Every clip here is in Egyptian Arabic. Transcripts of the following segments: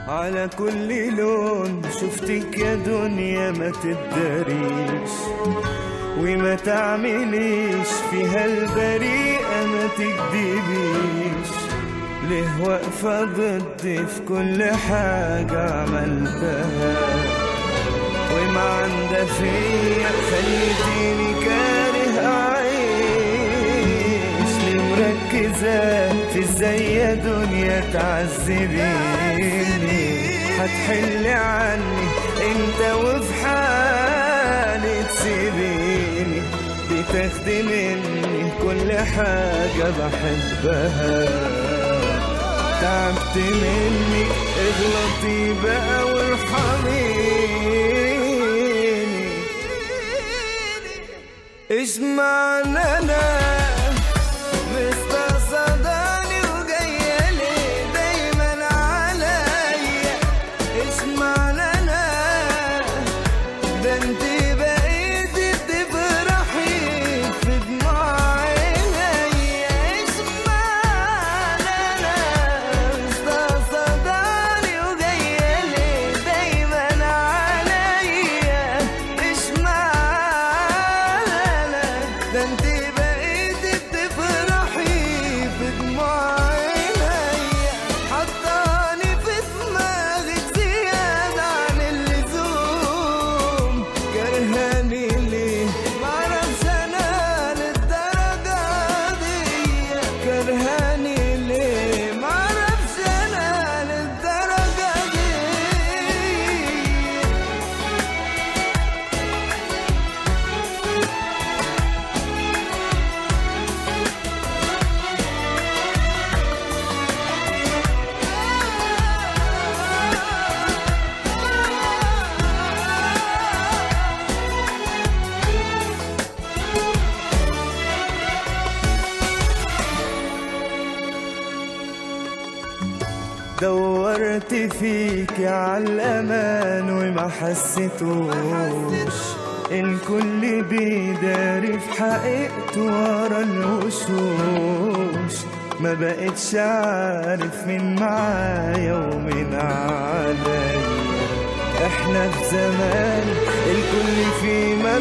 على كل لون شفتك يا دنيا ما تداريش وما تعمليش فيها البريئة ما تكدبيش ليه واقفة ضدي في كل حاجة عملتها وما عندها فيا خليتيني كاره أعيش ليه مركزة في ازاي يا دنيا تعذبيني هتحلي عني انت وفي حالي تسيبيني بتاخدي مني كل حاجة بحبها تعبت منك اغلطي بقى وارحميني اسمعنا انا مستقصداني وجاية ليه دايما عليا اسمعنا انا ده انت بقيتي تفرحي في دموع عينيا اسمعنا انا مستقصداني وجاية ليه دايما عليا اسمعنا ده انت بقيتي بتفرحي في دموع عينيا حطاني في دماغك زيادة عن اللزوم كرهاني ليه معرفش انا للدرجة دي كرهاني ليه معرفش انا للدرجة دي دورت فيك على الأمان وما حسيتوش الكل بيداري في حقيقته ورا الوشوش ما بقتش عارف مين معايا ومين عليا احنا في زمان الكل فيه ما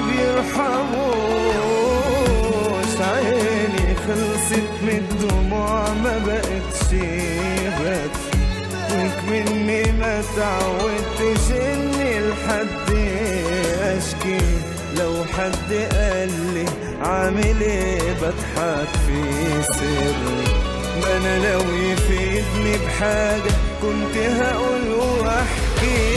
بيرحموش عيني خلصت من الدموع ما بقتش بس وك مني ما تعودتش اني لحد اشكي لو حد قال لي عامل ايه بضحك في سري ما انا لو يفيدني بحاجة كنت هقول واحكي